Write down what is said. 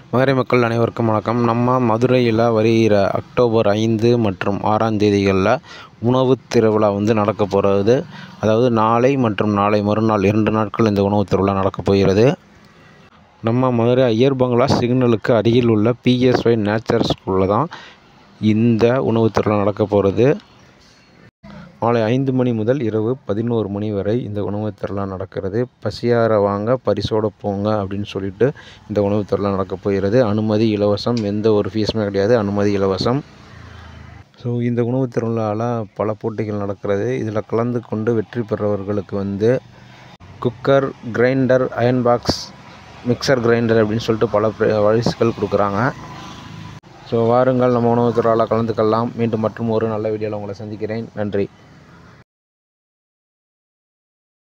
மதுரை மக்கள் அனைவருக்கும் வணக்கம் நம்ம மதுரையில் வருகிற அக்டோபர் ஐந்து மற்றும் ஆறாம் தேதிகளில் உணவுத் திருவிழா வந்து நடக்க போகிறது அதாவது நாளை மற்றும் நாளை மறுநாள் இரண்டு நாட்கள் இந்த உணவுத் திருவிழா நடக்கப் போகிறது நம்ம மதுரை ஐயர் பங்களா சிக்னலுக்கு அருகில் உள்ள பிஎஸ்ஒய் நேச்சர் ஸ்கூலில் தான் இந்த உணவுத் திருவிழா நடக்கப் போகிறது மாலை ஐந்து மணி முதல் இரவு பதினோரு மணி வரை இந்த உணவுத் திருவிழா நடக்கிறது பசியார வாங்க பரிசோட போங்க அப்படின்னு சொல்லிட்டு இந்த உணவுத் திருவிழா நடக்கப் போகிறது அனுமதி இலவசம் எந்த ஒரு ஃபீஸுமே கிடையாது அனுமதி இலவசம் ஸோ இந்த உணவுத் திருவிழாவில் பல போட்டிகள் நடக்கிறது இதில் கலந்து கொண்டு வெற்றி பெறவர்களுக்கு வந்து cooker grinder iron box mixer grinder அப்படின்னு சொல்லிட்டு பல பரிசுகள் கொடுக்குறாங்க ஸோ வாருங்கள் நம்ம உணவுத் திருவிழாவில் கலந்துக்கலாம் மீண்டும் மற்றும் ஒரு நல்ல வீடியோவில் உங்களை சந்திக்கிறேன் நன்றி